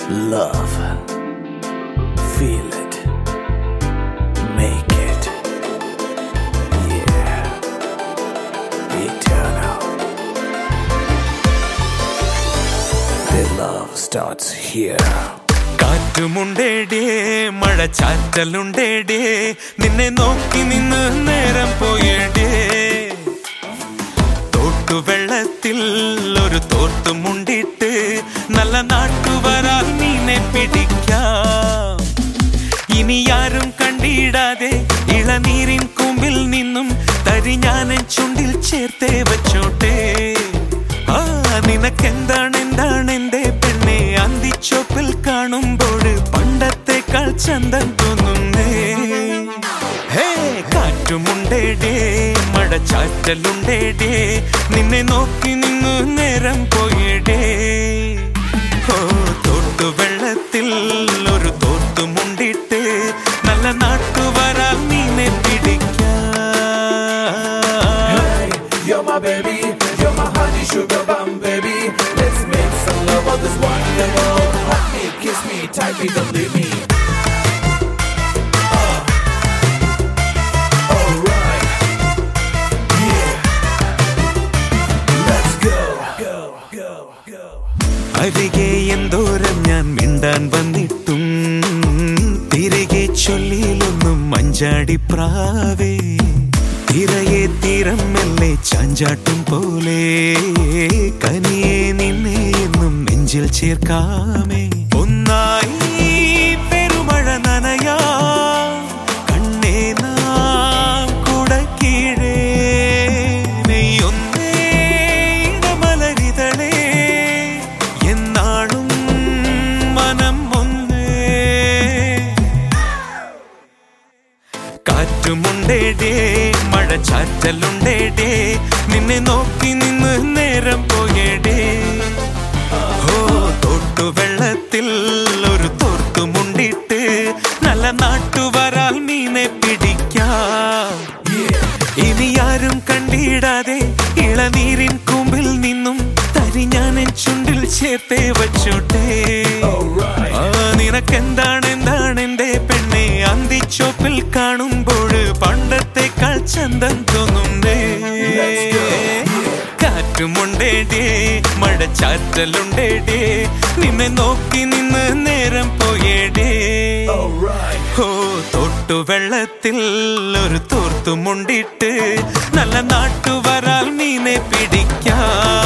Love. Feel it. Make it. Yeah. Eternal. The love starts here. കാറ്റുമുണ്ടേടേ മഴ ചാറ്റലുണ്ടേടേ നിന്നെ നോക്കി നിന്ന് നേരം പോയേടേ തോട്ടുവെള്ളത്തിൽ ഒരു തോർത്തുമുണ്ടിട്ട് നല്ല നാട്ടുവരാൽ മീനെ പിടിക്കാം ഇനി ആരും കണ്ടിടാതെ ഇളനീരിൻ കുമ്പിൽ നിന്നും തരിഞ്ഞാനൻ ചുണ്ടിൽ ചേർത്തേ വച്ചോട്ടെ ആ നിനക്കെന്താണ് എന്താണ് എന്റെ പെണ്ണെ അന്തിച്ചോപ്പിൽ കാണുമ്പോൾ പണ്ടത്തെക്കാൾ ചന്തം തോന്നുന്നേ ഹേ കാറ്റുമുണ്ടേടേ മഴ ചാറ്റലുണ്ടേടേ നിന്നെ നോക്കി നിന്നു നേരം പോയിടേ ഓ തോട്ടു വെള്ളത്തിൽ ഒരു തോർത്തുമുണ്ടിട്ട് നല്ല നാട്ടുവരാൽ നീനെ പിടിക്കാം Hey, you're my baby, you're my honey sugar bum baby. Let's make some love on this wonderful. Hug me, kiss me, tightly, don't leave me. Uh. Alright. Yeah. Let's go. Go, go, go. അരികെ എന്തോരം ഞാൻ മിണ്ടാൻ വന്നിട്ടും തിരികെ ചൊല്ലിയിലൊന്നും മഞ്ചാടി പ്രാവേ തിരയെ തീരം മെല്ലെ ചാഞ്ചാട്ടും പോലെ കനിയെ നിന്നെ എന്നും നെഞ്ചിൽ ചേർക്കാമേ ഒന്നായി പെരുമഴ നനയാ കണ്ണേ നാം കുടക്കീഴേ നെയ്യൊന്നേ ഇടമലരിതളേ എന്നാളും മനം ഒന്നേ കാറ്റുമുണ്ടേടേ മഴ ചാറ്റലുണ്ടേടേ നിന്നെ നോക്കി നിന്ന് നേരം പോയേടേ ഓ തോട്ടുവെള്ളത്തിൽ ഒരു തോർത്തുമുണ്ടിട്ട് നല്ല നാട്ടുവരാൽ മീനെ പിടിക്കാം ഇനി ആരും കണ്ടിടാതെ ഇളനീരിൻ കുമ്പിൽ നിന്നും തരിഞ്ഞാനൻ ചുണ്ടിൽ ചേർത്തേ വച്ചോട്ടെ Alright. ആ നിനക്കെന്താണ് എന്താണ് എന്റെ പെണ്ണെ അന്തിച്ചോപ്പിൽ കാണുമ്പോൾ പണ്ടത്തെക്കാൾ ചന്തം തോന്നുന്നേ Let's go. കാറ്റുമുണ്ടേടേ മഴ ചാറ്റലുണ്ടേടേ നിന്നെ നോക്കി നിന്ന് നേരം പോയേടേ Alright. ഓ തോട്ടുവെള്ളത്തിൽ ഒരു തോർത്തുമുണ്ടിട്ട് നല്ല നാട്ടുവരാൽ മീനെ പിടിക്കാം